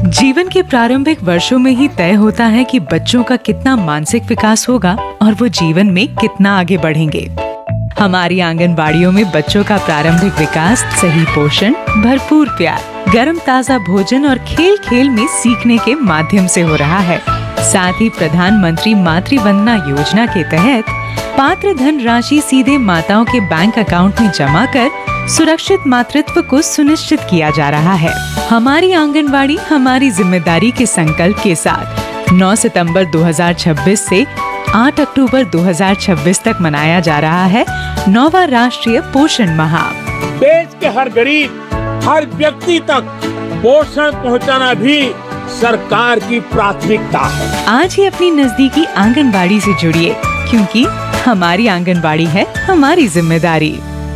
जीवन के प्रारंभिक वर्षों में ही तय होता है कि बच्चों का कितना मानसिक विकास होगा और वो जीवन में कितना आगे बढ़ेंगे हमारी आंगनबाड़ियों में बच्चों का प्रारंभिक विकास सही पोषण भरपूर प्यार गर्म ताजा भोजन और खेल खेल में सीखने के माध्यम से हो रहा है साथ ही प्रधानमंत्री मातृ वंदना योजना के तहत पात्र धन राशि सीधे माताओं के बैंक अकाउंट में जमा कर सुरक्षित मातृत्व को सुनिश्चित किया जा रहा है हमारी आंगनवाड़ी हमारी जिम्मेदारी के संकल्प के साथ 9 सितंबर 2026 से 8 अक्टूबर 2026 तक मनाया जा रहा है नौवा राष्ट्रीय पोषण माह देश के हर गरीब हर व्यक्ति तक पोषण पहुंचाना भी सरकार की प्राथमिकता है आज ही अपनी नजदीकी आंगनबाड़ी से जुड़िए क्योंकि हमारी आंगनबाड़ी है हमारी जिम्मेदारी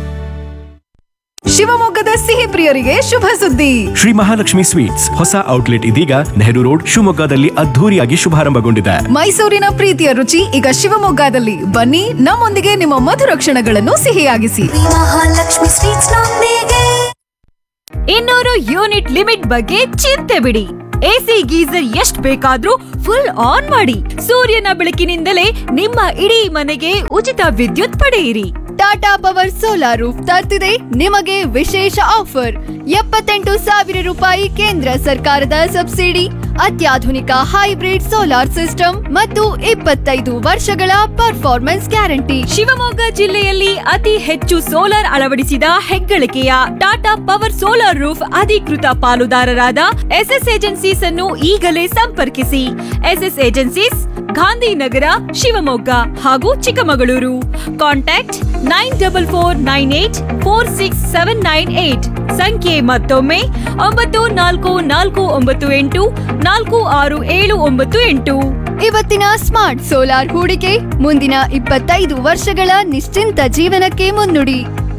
ಶಿವಮೊಗ್ಗದ ಸಿಹಿ ಪ್ರಿಯರಿಗೆ ಶುಭ ಸುದ್ದಿ ಶ್ರೀ ಮಹಾಲಕ್ಷ್ಮಿ ಸ್ವೀಟ್ಸ್ ಹೊಸ ಔಟ್ಲೆಟ್ ಇದೀಗ ನೆಹರು ರೋಡ್ ಶಿವಮೊಗ್ಗದಲ್ಲಿ ಅದ್ಧೂರಿಯಾಗಿ ಶುಭಾರಂಭಗೊಂಡಿದೆ ಮೈಸೂರಿನ ಪ್ರೀತಿಯ ರುಚಿ ಈಗ ಶಿವಮೊಗ್ಗದಲ್ಲಿ ಬನ್ನಿ ನಮ್ಮೊಂದಿಗೆ ನಿಮ್ಮ ಮಧುರ ಕ್ಷಣಗಳನ್ನು ಸಿಹಿಯಾಗಿಸಿ ಮಹಾಲಕ್ಷ್ಮಿ ಸ್ವೀಟ್ಸ್ ನೊಂದಿಗೆ ಇನ್ನೂರು ಯೂನಿಟ್ ಲಿಮಿಟ್ ಬಗ್ಗೆ ಚಿಂತೆ ಬಿಡಿ ಎಸಿ ಗೀಸರ್ ಎಷ್ಟ್ ಬೇಕಾದ್ರೂ ಫುಲ್ ಆನ್ ಮಾಡಿ ಸೂರ್ಯನ ಬೆಳಕಿನಿಂದಲೇ ನಿಮ್ಮ ಇಡೀ ಮನೆಗೆ ಉಚಿತ ವಿದ್ಯುತ್ ಪಡೆಯಿರಿ ಟಾಟಾ ಪವರ್ ಸೋಲಾರ್ ರೂಫ್ ತರ್ತಿದೆ ನಿಮಗೆ ವಿಶೇಷ ಆಫರ್ ಎಪ್ಪತ್ತೆಂಟು ಸಾವಿರ ರೂಪಾಯಿ ಕೇಂದ್ರ ಸರ್ಕಾರದ ಸಬ್ಸಿಡಿ ಅತ್ಯಾಧುನಿಕ ಹೈಬ್ರಿಡ್ ಸೋಲಾರ್ ಸಿಸ್ಟಮ್ ಮತ್ತು ಇಪ್ಪತ್ತೈದು ವರ್ಷಗಳ ಪರ್ಫಾರ್ಮೆನ್ಸ್ ಗ್ಯಾರಂಟಿ ಶಿವಮೊಗ್ಗ ಜಿಲ್ಲೆಯಲ್ಲಿ ಅತಿ ಹೆಚ್ಚು ಸೋಲಾರ್ ಅಳವಡಿಸಿದ ಹೆಗ್ಗಳಿಕೆಯ ಟಾಟಾ ಪವರ್ ಸೋಲಾರ್ ರೂಫ್ ಅಧಿಕೃತ ಪಾಲುದಾರರಾದ ಎಸ್ಎಸ್ ಏಜೆನ್ಸೀಸ್ ಅನ್ನು ಈಗಲೇ ಸಂಪರ್ಕಿಸಿ ಎಸ್ಎಸ್ ಏಜೆನ್ಸೀಸ್ ಗಾಂಧಿನಗರ ಶಿವಮೊಗ್ಗ ಹಾಗೂ Chikkamagaluru contact nine double four nine eight four six seven nine eight ಸಂಖ್ಯೆ ಮತ್ತೊಮ್ಮೆ ಒಂಬತ್ತು ನಾಲ್ಕು ನಾಲ್ಕು ಒಂಬತ್ತು ಎಂಟು ನಾಲ್ಕು ಆರು ಏಳು ಒಂಬತ್ತು ಎಂಟು ಇವತ್ತಿನ ಸ್ಮಾರ್ಟ್ ಸೋಲಾರ್ ಹೂಡಿಕೆ ಮುಂದಿನ ಇಪ್ಪತ್ತೈದು ವರ್ಷಗಳ ನಿಶ್ಚಿಂತ ಜೀವನಕ್ಕೆ ಮುನ್ನುಡಿ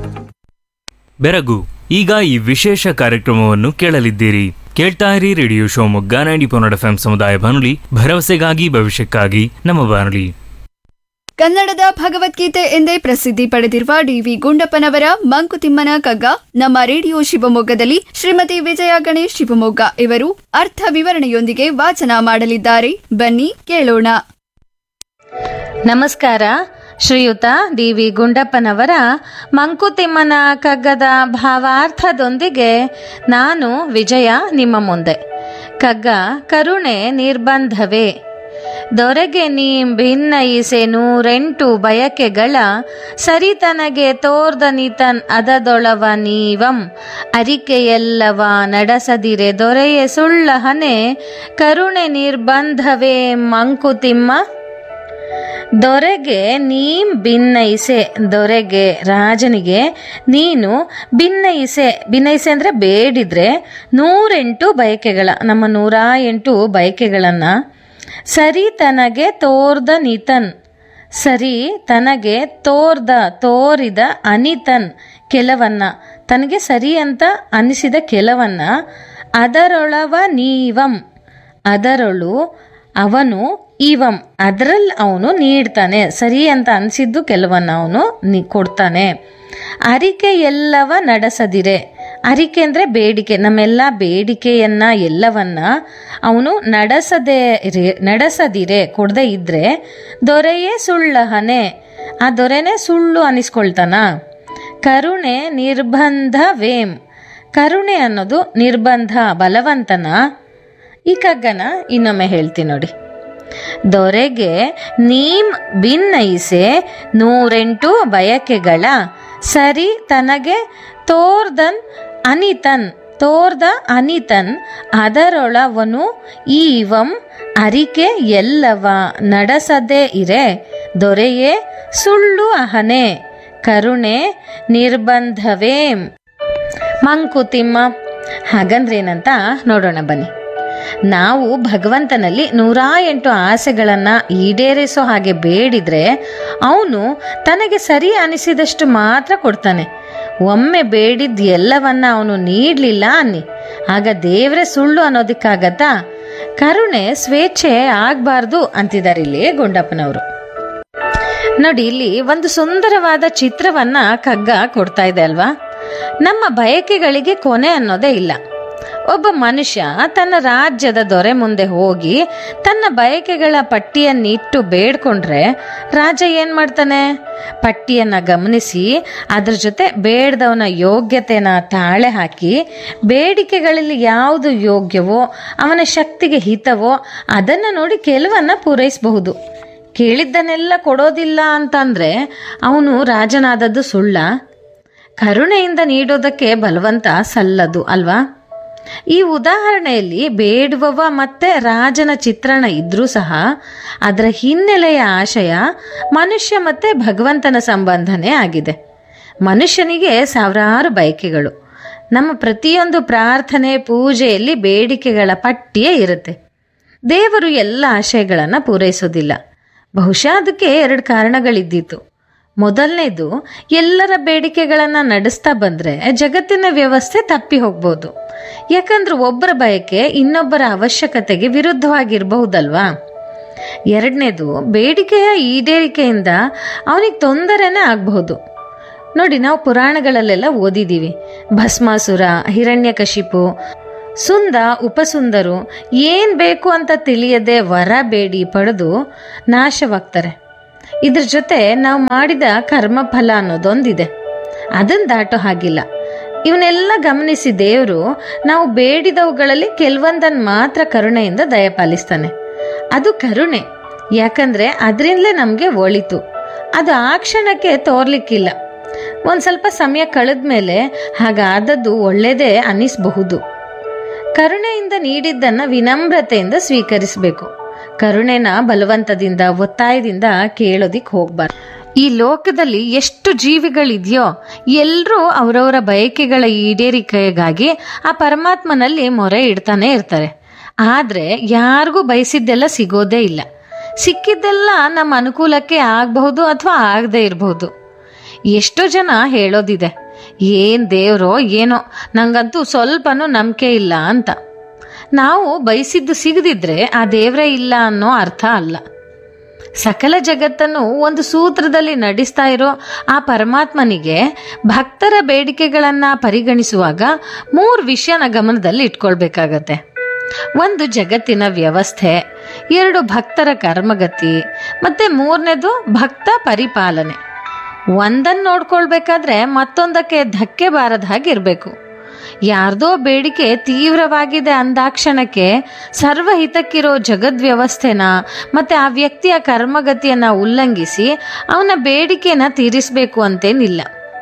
ಬೆರಗು ಈಗ ಈ ವಿಶೇಷ ಕಾರ್ಯಕ್ರಮವನ್ನು ಕೇಳಲಿದ್ದೀರಿ ಕೇಳ್ತಾ ಇರಿ ರೇಡಿಯೋ ಶಿವಮೊಗ್ಗ ನೈಂಟಿ ಪೊನ್ನಡ ಎಫ್ ಸಮುದಾಯ ಬಾನುಲಿ ಭರವಸೆಗಾಗಿ ಭವಿಷ್ಯಕ್ಕಾಗಿ ನಮ್ಮ ಬಾನುಲಿ ಕನ್ನಡದ ಭಗವದ್ಗೀತೆ ಎಂದೇ ಪ್ರಸಿದ್ಧಿ ಪಡೆದಿರುವ ಡಿವಿ ಗುಂಡಪ್ಪನವರ ಮಂಕುತಿಮ್ಮನ ಕಗ್ಗ ನಮ್ಮ ರೇಡಿಯೋ ಶಿವಮೊಗ್ಗದಲ್ಲಿ ಶ್ರೀಮತಿ ವಿಜಯ ಗಣೇಶ್ ಶಿವಮೊಗ್ಗ ಇವರು ಅರ್ಥ ವಿವರಣೆಯೊಂದಿಗೆ ವಾಚನ ಮಾಡಲಿದ್ದಾರೆ ಬನ್ನಿ ಕೇಳೋಣ ನಮಸ್ಕಾರ ಶ್ರೀಯುತ ಡಿ ವಿ ಗುಂಡಪ್ಪನವರ ಮಂಕುತಿಮ್ಮನ ಕಗ್ಗದ ಭಾವಾರ್ಥದೊಂದಿಗೆ ನಾನು ವಿಜಯ ನಿಮ್ಮ ಮುಂದೆ ಕಗ್ಗ ಕರುಣೆ ನಿರ್ಬಂಧವೇ ದೊರೆಗೆ ನೀ ಭಿನ್ನಯಿಸೆ ನೂರೆಂಟು ಬಯಕೆಗಳ ಸರಿತನಗೆ ತೋರ್ದನಿತನ್ ಅದದೊಳವ ನೀವಂ ಅರಿಕೆಯೆಲ್ಲವ ನಡೆಸದಿರೆ ದೊರೆಯೇ ಸುಳ್ಳಹನೆ ಕರುಣೆ ನಿರ್ಬಂಧವೇ ಮಂಕುತಿಮ್ಮ ದೊರೆಗೆ ನೀ ಭಿನ್ನಯಿಸೆ ದೊರೆಗೆ ರಾಜನಿಗೆ ನೀನು ಭಿನ್ನಯಿಸೆ ಭಿನ್ನಯಿಸೆ ಅಂದರೆ ಬೇಡಿದ್ರೆ ನೂರೆಂಟು ಬಯಕೆಗಳ ನಮ್ಮ ನೂರ ಎಂಟು ಬಯಕೆಗಳನ್ನು ಸರಿ ತನಗೆ ತೋರ್ದ ನಿತನ್ ಸರಿ ತನಗೆ ತೋರ್ದ ತೋರಿದ ಅನಿತನ್ ಕೆಲವನ್ನ ತನಗೆ ಸರಿ ಅಂತ ಅನಿಸಿದ ಕೆಲವನ್ನ ಅದರೊಳವ ನೀವಂ ಅದರೊಳು ಅವನು ಇವಂ ಅದರಲ್ಲಿ ಅವನು ನೀಡ್ತಾನೆ ಸರಿ ಅಂತ ಅನಿಸಿದ್ದು ಕೆಲವನ್ನ ಅವನು ನೀ ಕೊಡ್ತಾನೆ ಅರಿಕೆ ಎಲ್ಲವ ನಡೆಸದಿರೆ ಅರಿಕೆ ಅಂದರೆ ಬೇಡಿಕೆ ನಮ್ಮೆಲ್ಲ ಬೇಡಿಕೆಯನ್ನ ಎಲ್ಲವನ್ನ ಅವನು ನಡೆಸದೆ ಇರೆ- ನಡೆಸದಿರೆ ಕೊಡದೆ ಇದ್ರೆ ದೊರೆಯೇ ಸುಳ್ಳಹನೆ ಆ ದೊರೆನೇ ಸುಳ್ಳು ಅನಿಸ್ಕೊಳ್ತಾನ ಕರುಣೆ ನಿರ್ಬಂಧವೇಂ ಕರುಣೆ ಅನ್ನೋದು ನಿರ್ಬಂಧ ಬಲವಂತನ ಈ ಕಗ್ಗನ ಇನ್ನೊಮ್ಮೆ ಹೇಳ್ತೀನಿ ನೋಡಿ ದೊರೆಗೆ ನೀಂ ಭಿನ್ನಯಿಸೆ ನೂರೆಂಟು ಬಯಕೆಗಳ ಸರಿ ತನಗೆ ತೋರ್ದನ್ ಅನಿತನ್ ತೋರ್ದ ಅನಿತನ್ ಅದರೊಳವನು ಈವಂ ಅರಿಕೆ ಎಲ್ಲವ ನಡೆಸದೆ ಇರೆ ದೊರೆಯೇ ಸುಳ್ಳು ಅಹನೆ ಕರುಣೆ ನಿರ್ಬಂಧವೇಂ ಮಂಕುತಿಮ್ಮ ಹಾಗಂದ್ರೇನಂತ ನೋಡೋಣ ಬನ್ನಿ ನಾವು ಭಗವಂತನಲ್ಲಿ ನೂರ ಎಂಟು ಆಸೆಗಳನ್ನು ಈಡೇರಿಸೋ ಹಾಗೆ ಬೇಡಿದ್ರೆ ಅವನು ತನಗೆ ಸರಿ ಅನಿಸಿದಷ್ಟು ಮಾತ್ರ ಕೊಡ್ತಾನೆ ಒಮ್ಮೆ ಬೇಡಿದ ಎಲ್ಲವನ್ನ ಅವನು ನೀಡಲಿಲ್ಲ ಅನ್ನಿ ಆಗ ದೇವರೇ ಸುಳ್ಳು ಅನ್ನೋದಕ್ಕಾಗತ್ತಾ ಕರುಣೆ ಸ್ವೇಚ್ಛೆ ಆಗಬಾರ್ದು ಅಂತಿದ್ದಾರೆ ಇಲ್ಲಿ ಗುಂಡಪ್ಪನವರು ನೋಡಿ ಇಲ್ಲಿ ಒಂದು ಸುಂದರವಾದ ಚಿತ್ರವನ್ನ ಕಗ್ಗ ಕೊಡ್ತಾ ಇದೆ ಅಲ್ವಾ ನಮ್ಮ ಬಯಕೆಗಳಿಗೆ ಕೊನೆ ಅನ್ನೋದೇ ಇಲ್ಲ ಒಬ್ಬ ಮನುಷ್ಯ ತನ್ನ ರಾಜ್ಯದ ದೊರೆ ಮುಂದೆ ಹೋಗಿ ತನ್ನ ಬಯಕೆಗಳ ಪಟ್ಟಿಯನ್ನಿಟ್ಟು ಬೇಡ್ಕೊಂಡ್ರೆ ರಾಜ ಏನ್ ಮಾಡ್ತಾನೆ ಪಟ್ಟಿಯನ್ನ ಗಮನಿಸಿ ಅದ್ರ ಜೊತೆ ಬೇಡ್ದವನ ಯೋಗ್ಯತೆನ ತಾಳೆ ಹಾಕಿ ಬೇಡಿಕೆಗಳಲ್ಲಿ ಯಾವುದು ಯೋಗ್ಯವೋ ಅವನ ಶಕ್ತಿಗೆ ಹಿತವೋ ಅದನ್ನು ನೋಡಿ ಕೆಲವನ್ನ ಪೂರೈಸಬಹುದು ಕೇಳಿದ್ದನ್ನೆಲ್ಲ ಕೊಡೋದಿಲ್ಲ ಅಂತಂದ್ರೆ ಅವನು ರಾಜನಾದದ್ದು ಸುಳ್ಳ ಕರುಣೆಯಿಂದ ನೀಡೋದಕ್ಕೆ ಬಲವಂತ ಸಲ್ಲದು ಅಲ್ವಾ ಈ ಉದಾಹರಣೆಯಲ್ಲಿ ಬೇಡುವವ ಮತ್ತೆ ರಾಜನ ಚಿತ್ರಣ ಇದ್ರೂ ಸಹ ಅದರ ಹಿನ್ನೆಲೆಯ ಆಶಯ ಮನುಷ್ಯ ಮತ್ತೆ ಭಗವಂತನ ಸಂಬಂಧನೇ ಆಗಿದೆ ಮನುಷ್ಯನಿಗೆ ಸಾವಿರಾರು ಬಯಕೆಗಳು ನಮ್ಮ ಪ್ರತಿಯೊಂದು ಪ್ರಾರ್ಥನೆ ಪೂಜೆಯಲ್ಲಿ ಬೇಡಿಕೆಗಳ ಪಟ್ಟಿಯೇ ಇರುತ್ತೆ ದೇವರು ಎಲ್ಲ ಆಶಯಗಳನ್ನು ಪೂರೈಸೋದಿಲ್ಲ ಬಹುಶಃ ಅದಕ್ಕೆ ಎರಡು ಕಾರಣಗಳಿದ್ದಿತ್ತು ಮೊದಲನೇದು ಎಲ್ಲರ ಬೇಡಿಕೆಗಳನ್ನು ನಡೆಸ್ತಾ ಬಂದರೆ ಜಗತ್ತಿನ ವ್ಯವಸ್ಥೆ ತಪ್ಪಿ ಹೋಗ್ಬೋದು ಯಾಕಂದ್ರೆ ಒಬ್ಬರ ಬಯಕೆ ಇನ್ನೊಬ್ಬರ ಅವಶ್ಯಕತೆಗೆ ವಿರುದ್ಧವಾಗಿರಬಹುದಲ್ವಾ ಎರಡನೇದು ಬೇಡಿಕೆಯ ಈಡೇರಿಕೆಯಿಂದ ಅವನಿಗೆ ತೊಂದರೆನೇ ಆಗಬಹುದು ನೋಡಿ ನಾವು ಪುರಾಣಗಳಲ್ಲೆಲ್ಲ ಓದಿದ್ದೀವಿ ಭಸ್ಮಾಸುರ ಹಿರಣ್ಯಕಶಿಪು ಸುಂದ ಉಪಸುಂದರು ಏನು ಬೇಕು ಅಂತ ತಿಳಿಯದೆ ವರ ಬೇಡಿ ಪಡೆದು ನಾಶವಾಗ್ತಾರೆ ಇದ್ರ ಜೊತೆ ನಾವು ಮಾಡಿದ ಕರ್ಮಫಲ ಅನ್ನೋದೊಂದಿದೆ ಅದನ್ನು ದಾಟೋ ಹಾಗಿಲ್ಲ ಇವನ್ನೆಲ್ಲ ಗಮನಿಸಿ ದೇವರು ನಾವು ಬೇಡಿದವುಗಳಲ್ಲಿ ಕೆಲವೊಂದನ್ನು ಮಾತ್ರ ಕರುಣೆಯಿಂದ ದಯಪಾಲಿಸ್ತಾನೆ ಅದು ಕರುಣೆ ಯಾಕಂದ್ರೆ ಅದರಿಂದಲೇ ನಮಗೆ ಒಳಿತು ಅದು ಆ ಕ್ಷಣಕ್ಕೆ ತೋರ್ಲಿಕ್ಕಿಲ್ಲ ಒಂದು ಸ್ವಲ್ಪ ಸಮಯ ಕಳೆದ್ಮೇಲೆ ಹಾಗಾದದ್ದು ಒಳ್ಳೆಯದೇ ಅನ್ನಿಸಬಹುದು ಕರುಣೆಯಿಂದ ನೀಡಿದ್ದನ್ನ ವಿನಮ್ರತೆಯಿಂದ ಸ್ವೀಕರಿಸಬೇಕು ಕರುಣೆನ ಬಲವಂತದಿಂದ ಒತ್ತಾಯದಿಂದ ಕೇಳೋದಿಕ್ ಹೋಗ್ಬಾರ್ದು ಈ ಲೋಕದಲ್ಲಿ ಎಷ್ಟು ಜೀವಿಗಳಿದೆಯೋ ಎಲ್ಲರೂ ಅವರವರ ಬಯಕೆಗಳ ಈಡೇರಿಕೆಗಾಗಿ ಆ ಪರಮಾತ್ಮನಲ್ಲಿ ಮೊರೆ ಇಡ್ತಾನೆ ಇರ್ತಾರೆ ಆದ್ರೆ ಯಾರಿಗೂ ಬಯಸಿದ್ದೆಲ್ಲ ಸಿಗೋದೇ ಇಲ್ಲ ಸಿಕ್ಕಿದ್ದೆಲ್ಲ ನಮ್ಮ ಅನುಕೂಲಕ್ಕೆ ಆಗಬಹುದು ಅಥವಾ ಆಗದೆ ಇರಬಹುದು ಎಷ್ಟೋ ಜನ ಹೇಳೋದಿದೆ ಏನ್ ದೇವ್ರೋ ಏನೋ ನಂಗಂತೂ ಸ್ವಲ್ಪನೂ ನಂಬಿಕೆ ಇಲ್ಲ ಅಂತ ನಾವು ಬಯಸಿದ್ದು ಸಿಗದಿದ್ರೆ ಆ ದೇವ್ರೇ ಇಲ್ಲ ಅನ್ನೋ ಅರ್ಥ ಅಲ್ಲ ಸಕಲ ಜಗತ್ತನ್ನು ಒಂದು ಸೂತ್ರದಲ್ಲಿ ನಡೆಸ್ತಾ ಇರೋ ಆ ಪರಮಾತ್ಮನಿಗೆ ಭಕ್ತರ ಬೇಡಿಕೆಗಳನ್ನ ಪರಿಗಣಿಸುವಾಗ ಮೂರು ವಿಷಯನ ಗಮನದಲ್ಲಿ ಇಟ್ಕೊಳ್ಬೇಕಾಗತ್ತೆ ಒಂದು ಜಗತ್ತಿನ ವ್ಯವಸ್ಥೆ ಎರಡು ಭಕ್ತರ ಕರ್ಮಗತಿ ಮತ್ತೆ ಮೂರನೇದು ಭಕ್ತ ಪರಿಪಾಲನೆ ಒಂದನ್ನು ನೋಡ್ಕೊಳ್ಬೇಕಾದ್ರೆ ಮತ್ತೊಂದಕ್ಕೆ ಧಕ್ಕೆ ಬಾರದ ಹಾಗೆ ಇರಬೇಕು ಯಾರ್ದೋ ಬೇಡಿಕೆ ತೀವ್ರವಾಗಿದೆ ಅಂದಾಕ್ಷಣಕ್ಕೆ ಸರ್ವಹಿತಕ್ಕಿರೋ ಜಗದ್ವ್ಯವಸ್ಥೆನ ಮತ್ತೆ ಆ ವ್ಯಕ್ತಿಯ ಕರ್ಮಗತಿಯನ್ನ ಉಲ್ಲಂಘಿಸಿ ಅವನ ಬೇಡಿಕೆನ ತೀರಿಸಬೇಕು ಅಂತೇನಿಲ್ಲ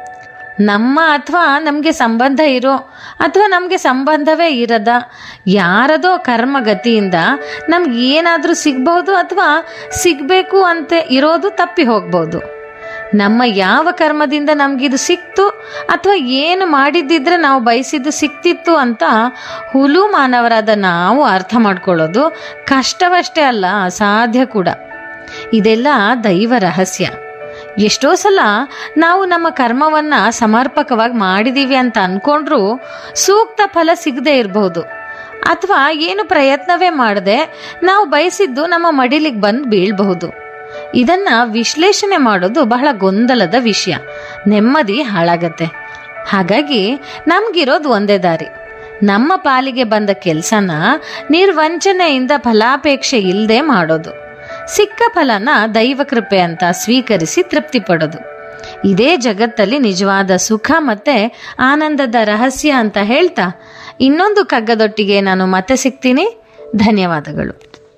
ನಮ್ಮ ಅಥವಾ ನಮಗೆ ಸಂಬಂಧ ಇರೋ ಅಥವಾ ನಮಗೆ ಸಂಬಂಧವೇ ಇರದ ಯಾರದೋ ಕರ್ಮಗತಿಯಿಂದ ನಮ್ಗೆ ಏನಾದರೂ ಸಿಗ್ಬೋದು ಅಥವಾ ಸಿಗಬೇಕು ಅಂತ ಇರೋದು ತಪ್ಪಿ ಹೋಗ್ಬೋದು ನಮ್ಮ ಯಾವ ಕರ್ಮದಿಂದ ನಮಗಿದು ಸಿಕ್ತು ಅಥವಾ ಏನು ಮಾಡಿದ್ದಿದ್ರೆ ನಾವು ಬಯಸಿದ್ದು ಸಿಕ್ತಿತ್ತು ಅಂತ ಹುಲು ಮಾನವರಾದ ನಾವು ಅರ್ಥ ಮಾಡ್ಕೊಳ್ಳೋದು ಕಷ್ಟವಷ್ಟೇ ಅಲ್ಲ ಅಸಾಧ್ಯ ಕೂಡ ಇದೆಲ್ಲ ದೈವ ರಹಸ್ಯ ಎಷ್ಟೋ ಸಲ ನಾವು ನಮ್ಮ ಕರ್ಮವನ್ನ ಸಮರ್ಪಕವಾಗಿ ಮಾಡಿದೀವಿ ಅಂತ ಅನ್ಕೊಂಡ್ರೂ ಸೂಕ್ತ ಫಲ ಸಿಗದೆ ಇರಬಹುದು ಅಥವಾ ಏನು ಪ್ರಯತ್ನವೇ ಮಾಡದೆ ನಾವು ಬಯಸಿದ್ದು ನಮ್ಮ ಮಡಿಲಿಗೆ ಬಂದು ಬೀಳಬಹುದು ಇದನ್ನ ವಿಶ್ಲೇಷಣೆ ಮಾಡೋದು ಬಹಳ ಗೊಂದಲದ ವಿಷಯ ನೆಮ್ಮದಿ ಹಾಳಾಗತ್ತೆ ಹಾಗಾಗಿ ನಮ್ಗಿರೋದು ಒಂದೇ ದಾರಿ ನಮ್ಮ ಪಾಲಿಗೆ ಬಂದ ಕೆಲಸನ ನಿರ್ವಂಚನೆಯಿಂದ ಫಲಾಪೇಕ್ಷೆ ಇಲ್ಲದೆ ಮಾಡೋದು ಸಿಕ್ಕ ಫಲನ ದೈವ ಕೃಪೆ ಅಂತ ಸ್ವೀಕರಿಸಿ ತೃಪ್ತಿ ಪಡೋದು ಇದೇ ಜಗತ್ತಲ್ಲಿ ನಿಜವಾದ ಸುಖ ಮತ್ತೆ ಆನಂದದ ರಹಸ್ಯ ಅಂತ ಹೇಳ್ತಾ ಇನ್ನೊಂದು ಕಗ್ಗದೊಟ್ಟಿಗೆ ನಾನು ಮತ್ತೆ ಸಿಗ್ತೀನಿ ಧನ್ಯವಾದಗಳು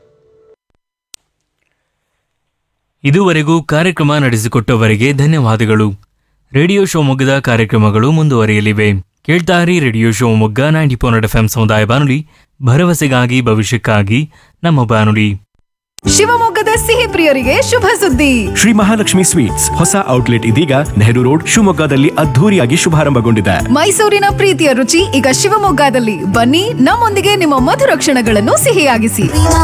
ಇದುವರೆಗೂ ಕಾರ್ಯಕ್ರಮ ನಡೆಸಿಕೊಟ್ಟವರಿಗೆ ಧನ್ಯವಾದಗಳು ರೇಡಿಯೋ ಶಿವಮೊಗ್ಗದ ಕಾರ್ಯಕ್ರಮಗಳು ಮುಂದುವರಿಯಲಿವೆ ಕೇಳ್ತಾರಿ radio Shivamogga ninety four F M ಸಮುದಾಯ ಬಾನುಲಿ ಭರವಸೆಗಾಗಿ ಭವಿಷ್ಯಕ್ಕಾಗಿ ನಮ್ಮ ಬಾನುಲಿ ಶಿವಮೊಗ್ಗದ ಸಿಹಿ ಪ್ರಿಯರಿಗೆ ಶುಭ ಸುದ್ದಿ ಶ್ರೀ ಮಹಾಲಕ್ಷ್ಮಿ ಸ್ವೀಟ್ಸ್ ಹೊಸ ಔಟ್ಲೆಟ್ ಇದೀಗ ನೆಹರು ರೋಡ್ ಶಿವಮೊಗ್ಗದಲ್ಲಿ ಅದ್ಧೂರಿಯಾಗಿ ಶುಭಾರಂಭಗೊಂಡಿದೆ ಮೈಸೂರಿನ ಪ್ರೀತಿಯ ರುಚಿ ಈಗ ಶಿವಮೊಗ್ಗದಲ್ಲಿ ಬನ್ನಿ ನಮ್ಮೊಂದಿಗೆ ನಿಮ್ಮ ಮಧುರ ಕ್ಷಣಗಳನ್ನು ಸಿಹಿಯಾಗಿಸಿ